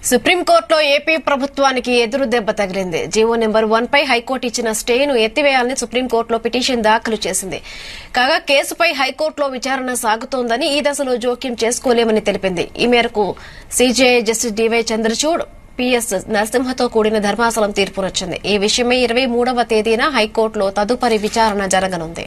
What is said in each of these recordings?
సుప్రీంకోర్టులో ఏపీ ప్రభుత్వానికి ఎదురు దెబ్బ తగిలింది జీవో నెంబర్ వన్ పై హైకోర్టు ఇచ్చిన స్టేను ఎత్తివేయాలని సుప్రీంకోర్టులో పిటిషన్ దాఖలు చేసింది కాగా కేసుపై హైకోర్టులో విచారణ సాగుతోందని ఈ దశలో జోక్యం చేసుకోలేమని తెలిపింది ఈ మేరకు CJI justice DY Chandrachud PS నరసింహతో కూడిన ధర్మాసనం తీర్పునొచ్చింది ఈ విషయమై ఇరవై మూడవ తేదీన హైకోర్టులో తదుపరి విచారణ జరగనుంది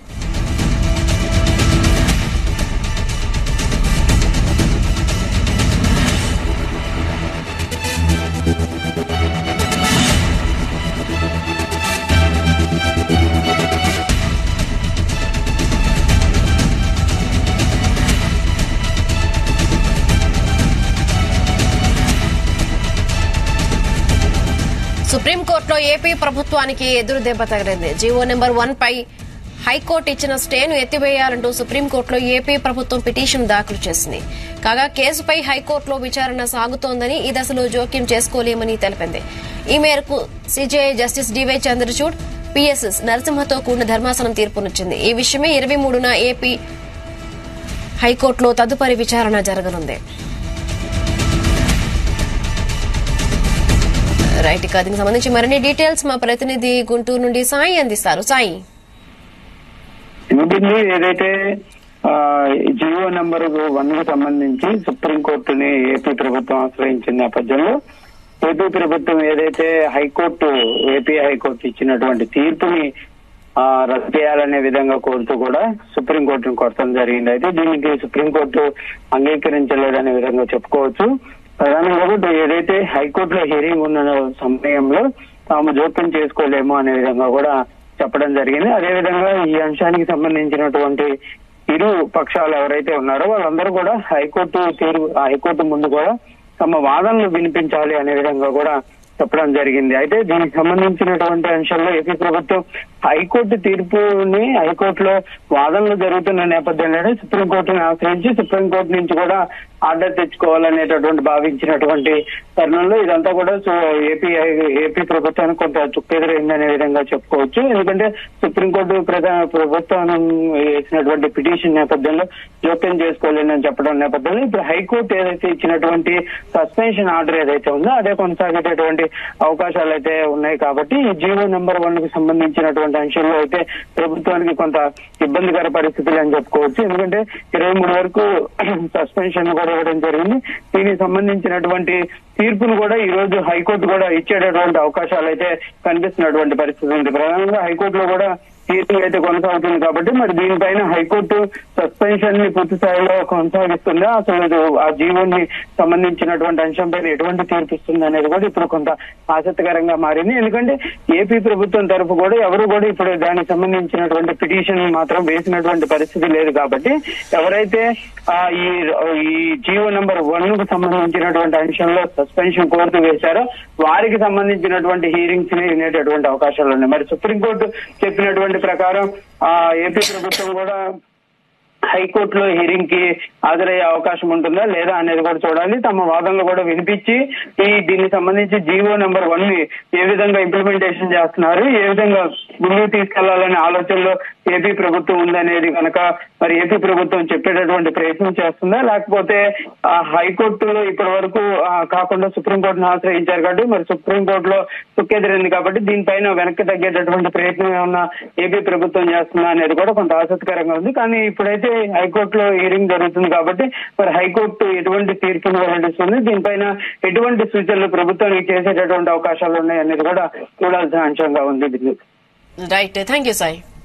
సుప్రీంకోర్టులో ఏపీ ప్రభుత్వానికి ఎదురు దెబ్బ తగిలింది జీవో నెంబర్ వన్ పై హైకోర్టు ఇచ్చిన స్టేను ఎత్తివేయాలంటూ సుప్రీంకోర్టులో ఏపీ ప్రభుత్వం పిటిషన్ దాఖలు చేసింది కాగా కేసుపై హైకోర్టులో విచారణ సాగుతోందని ఈ దశలో జోక్యం చేసుకోలేమని తెలిపింది ఈ మేరకు CJI justice DY Chandrachud PSS నరసింహతో కూడిన ధర్మాసనం తీర్పునిచ్చింది ఈ విషయమే ఇరవై మూడున ఏపీ హైకోర్టులో తదుపరి విచారణ జరగనుంది రైట్ ఇక దీనికి సంబంధించి మరిన్ని డీటెయిల్స్ మా ప్రతినిధి గుంటూరు నుండి సాయి అందిస్తారు సాయి ఉంటుంది ఏదైతే ఆ, జియో నెంబర్ వన్ కు సంబంధించి సుప్రీంకోర్టుని ఏపీ ప్రభుత్వం ఆశ్రయించిన నేపథ్యంలో ఏపీ ప్రభుత్వం ఏదైతే హైకోర్టు ఏపీ హైకోర్టు ఇచ్చినటువంటి తీర్పుని ఆ, రద్దు చేయాలనే విధంగా కోరుతూ కూడా సుప్రీంకోర్టును కొట్టడం జరిగింది అయితే దీనికి సుప్రీంకోర్టు అంగీకరించలేదనే విధంగా చెప్పుకోవచ్చు ప్రధానంగా కూడా ఏదైతే హైకోర్టులో హీరింగ్ ఉన్న సమయంలో తాము జోక్యం చేసుకోలేము అనే విధంగా కూడా చెప్పడం జరిగింది అదే విధంగా ఈ అంశానికి సంబంధించినటువంటి ఇరు పక్షాలు ఎవరైతే ఉన్నారో వాళ్ళందరూ కూడా హైకోర్టు తీరు హైకోర్టు ముందు కూడా తమ వాదనలు వినిపించాలి అనే విధంగా కూడా చెప్పడం జరిగింది అయితే దీనికి సంబంధించినటువంటి అంశంలో ఏపీ ప్రభుత్వం హైకోర్టు తీర్పుని హైకోర్టులో వాదనలు జరుగుతున్న నేపథ్యంలోనే సుప్రీంకోర్టుని ఆశ్రయించి సుప్రీంకోర్టు నుంచి కూడా ఆర్డర్ తెచ్చుకోవాలనేటటువంటి భావించినటువంటి తరుణంలో ఇదంతా కూడా సో ఏపీ ఏపీ ప్రభుత్వానికి కొంత చుక్కెదురైందనే విధంగా చెప్పుకోవచ్చు ఎందుకంటే సుప్రీంకోర్టు ప్రధాన ప్రభుత్వం వేసినటువంటి పిటిషన్ నేపథ్యంలో జోక్యం చేసుకోలేదని చెప్పడం నేపథ్యంలో ఇప్పుడు హైకోర్టు ఏదైతే ఇచ్చినటువంటి సస్పెన్షన్ ఆర్డర్ ఏదైతే ఉందో అదే కొనసాగేటటువంటి అవకాశాలు అయితే ఉన్నాయి కాబట్టి ఈ జీవో నెంబర్ వన్ కి సంబంధించినటువంటి అంశంలో అయితే ప్రభుత్వానికి కొంత ఇబ్బందికర పరిస్థితులు అని చెప్పుకోవచ్చు ఎందుకంటే ఇరవై మూడు వరకు సస్పెన్షన్ కూడా ఇవ్వడం జరిగింది దీనికి సంబంధించినటువంటి తీర్పును కూడా ఈ రోజు హైకోర్టు కూడా ఇచ్చేటటువంటి అవకాశాలు అయితే కనిపిస్తున్నటువంటి పరిస్థితి ఉంది ప్రధానంగా హైకోర్టులో కూడా తీర్పు అయితే కొనసాగుతుంది కాబట్టి మరి దీనిపైన హైకోర్టు సస్పెన్షన్ ని పూర్తి స్థాయిలో కొనసాగిస్తుందా అసలు ఇది ఆ జీవోని సంబంధించినటువంటి అంశంపైన ఎటువంటి తీర్పు ఇస్తుంది అనేది కూడా ఇప్పుడు కొంత ఆసక్తికరంగా మారింది ఎందుకంటే ఏపీ ప్రభుత్వం తరఫు కూడా ఎవరు కూడా ఇప్పుడు దానికి సంబంధించినటువంటి పిటిషన్ మాత్రం వేసినటువంటి పరిస్థితి లేదు కాబట్టి ఎవరైతే ఆ ఈ ఈ జీవో నెంబర్ వన్ కు సంబంధించినటువంటి అంశంలో సస్పెన్షన్ కోర్టు వేశారో వారికి సంబంధించినటువంటి హీరింగ్స్ ని వినేటటువంటి అవకాశాలు ఉన్నాయి మరి సుప్రీంకోర్టు చెప్పినటువంటి ప్రకారం ఆ ఏపీ ప్రభుత్వం కూడా హైకోర్టులో హీరింగ్ కి హాజరయ్యే అవకాశం ఉంటుందా లేదా అనేది కూడా చూడాలి తమ వాదనలు కూడా వినిపించి ఈ దీనికి సంబంధించి జీవో నెంబర్ వన్ ని ఏ విధంగా ఇంప్లిమెంటేషన్ చేస్తున్నారు ఏ విధంగా ముందుకు తీసుకెళ్లాలనే ఆలోచనలో ఏపీ ప్రభుత్వం ఉందనేది కనుక మరి ఏపీ ప్రభుత్వం చెప్పేటటువంటి ప్రయత్నం చేస్తుందా లేకపోతే ఆ హైకోర్టులో ఇప్పటి వరకు ఆ, కాకుండా సుప్రీంకోర్టును ఆశ్రయించారు కాబట్టి మరి సుప్రీంకోర్టులో చుక్కెదిరింది కాబట్టి దీనిపైన వెనక్కి తగ్గేటటువంటి ప్రయత్నం ఏమన్నా ఏపీ ప్రభుత్వం చేస్తుందా అనేది కూడా కొంత ఆసక్తికరంగా ఉంది కానీ ఇప్పుడైతే హైకోర్టులో హీరింగ్ జరుగుతుంది కాబట్టి మరి హైకోర్టు ఎటువంటి తీర్పును వెల్లడిస్తుంది దీనిపైన ఎటువంటి సూచనలు ప్రభుత్వానికి చేసేటటువంటి అవకాశాలు ఉన్నాయి అనేది కూడా చూడాల్సిన అంశంగా ఉంది రైట్ థ్యాంక్ యూ సాయి